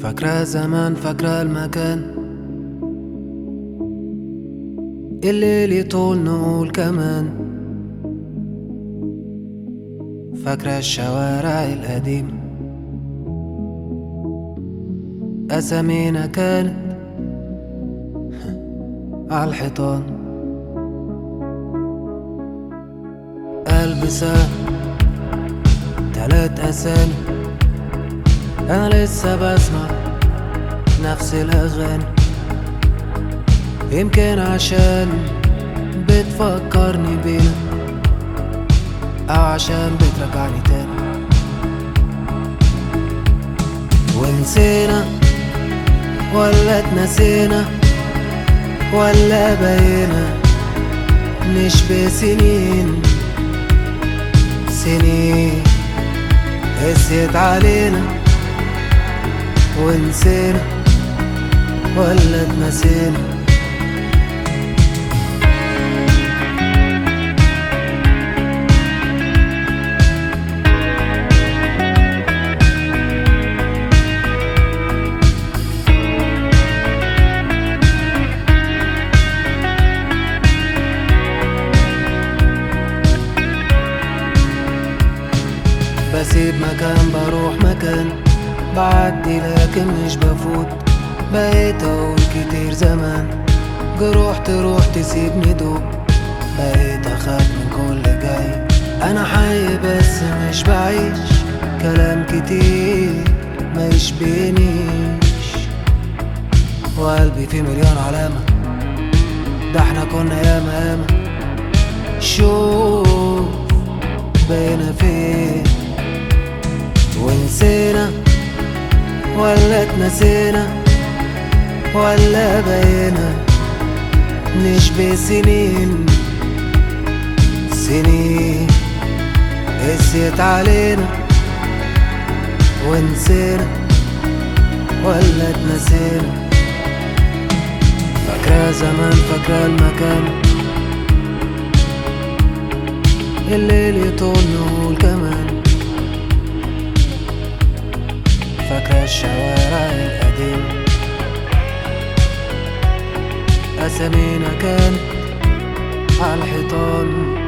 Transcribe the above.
فاكرة زمان فاكرة المكان الليل يطول نقول كمان فاكرة الشوارع القديمة أسامينا كانت عالحيطان قلبي سام تلات أسامي أنا لسه بسمع نفس الأغاني يمكن عشان بتفكرني بينا أو عشان بترجعني تاني ونسينا ولا اتنسينا ولا بقينا نشبه سنين سنين قسيت علينا ونسينا ولا اتنسينا بسيب مكان بروح مكان بعدي لكن مش بفوت بقيت اقول كتير زمان جروح تروح تسيبني دوب بقيت اخاف من كل جاي انا حي بس مش بعيش كلام كتير ما يشبهنيش وقلبي فيه مليون علامة ده احنا كنا ياما ياما شوف بقينا فين ونسينا ولا اتنسينا ولا بقينا نشبه سنين سنين قسيت علينا ونسينا ولا اتنسينا فاكرة زمان فاكرة المكان الليل يطول نقول كمان فاكرة الشوارع القديمة أسامينا كانت عالحيطان